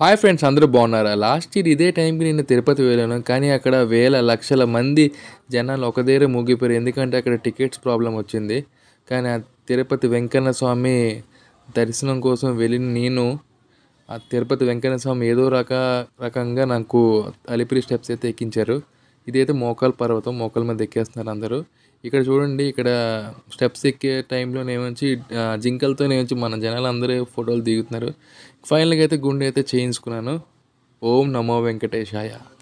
hi friends అందరూ బాగున్నారా last year ఇదే టైంకి నేను తిరుపతి వెళ్ళాను కానీ అక్కడ వేల లక్షల మంది జనాలు ఒక దగ్గర మూగిపోయారు ఎందుకంటే అక్కడ టికెట్స్ ప్రాబ్లం వచ్చింది కానీ ఆ తిరుపతి వెంకన్న స్వామి దర్శనం కోసం వెళ్ళిన నేను ఆ తిరుపతి వెంకన్న స్వామి ఏదో రక రకంగా నాకు అలిపిరి స్టెప్స్ అయితే ఎక్కించారు ఇదైతే మోకాల్ పర్వతం మోకాల మీద ఎక్కేస్తున్నారు అందరూ ఇక్కడ చూడండి ఇక్కడ స్టెప్స్ ఎక్కే టైంలో నేమంచి జింకలతో నేమంచి మన జనాలు అందరూ ఫోటోలు దిగుతున్నారు ఫైనల్గా అయితే గుండె అయితే చేయించుకున్నాను ఓం నమో వెంకటేశాయ